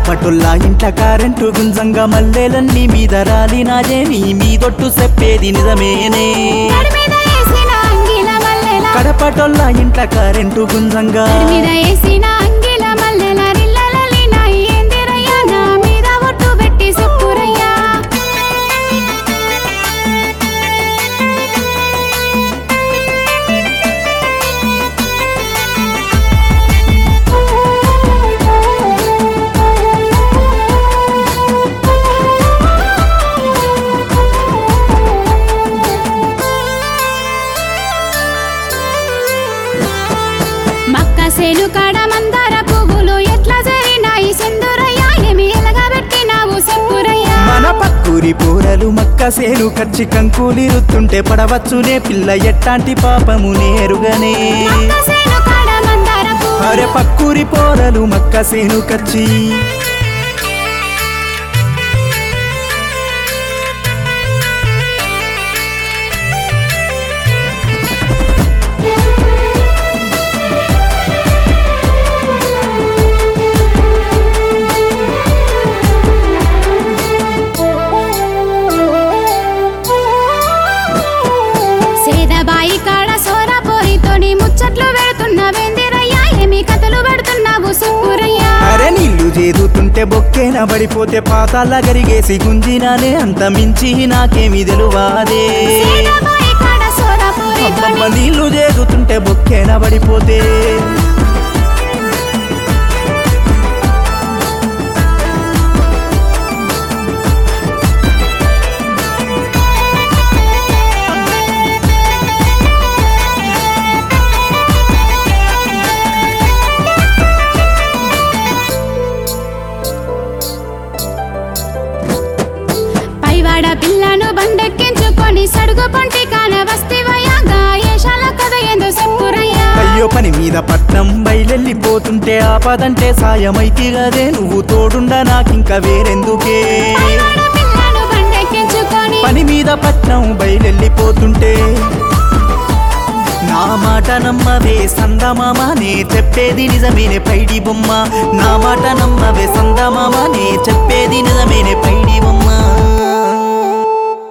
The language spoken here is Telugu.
కడపటుల్లా ఇంట కరెంటు గుంజంగా మల్లెలన్నీ మీద రాలినాజే నీ మీదొట్టు చెప్పేది నిజమేనే నడి మీద వేసిన అంగిల మల్లెల కడపటొల్లా ఇంట కరెంటు గుంజంగా నడి మీద వేసిన అంగిల మల్లెల రిల్లలలినాయి ఏందిరయ్యా నా మీద ఒట్టు పెట్టి చెప్పురయ్యా మక్క సేను కాడ మందార పువ్వులు ఎట్లా జరినాయి సెందురయ్యా ఏమి ఎలగబెట్టినావు చెప్పురయ్యా మన పక్కూరి పూరలు మక్క సేను కచ్చి కంకూలి రుత్తుంటే పడవచ్చునే పిల్ల ఎట్టాంటి పాపము నేరుగనే మక్క సేను కాడ మందార పువ్వులు అరే పక్కూరి పోరలు మక్క సేను కచ్చి సేదబాయి కాడ సోరా పోరితోని ముచ్చట్లు పెడుతున్న వెందిరయ్యా ఏమి కథలు పెడుతున్నావు సుప్పురయ్యా అరే నీళ్లు చేదుతుంటే బొక్కేన పడిపోతే పాతాల గరిగేసి గుంజినానే అంత మించి నాకేమి తెలువాదే సేదబాయి కాడ సోరా అబ్బమ్మ పోరితోని నీళ్లు చేదుతుంటే బొక్కేన పడిపోతే పైవాడ పిల్లను బండెక్కించుకొని సడుగు పొంటి కాన వస్తివయ్యా గాయేశాల కథ ఏందో చెప్పురయ్యా అయ్యో పని మీద పట్నం బయలెళ్ళిపోతుంటే ఆపదంటే సాయమైతి గదే నువ్వు తోడుండ నాకింక వేరెందుకే పైవాడ పిల్లను బండెక్కించుకొని పని మీద పట్నం బయలెళ్ళిపోతుంటే నా మాట నమ్మవే సందమామ నే చెప్పేది నిజమేనే పైడి బొమ్మ నా మాట నమ్మవే సందమామ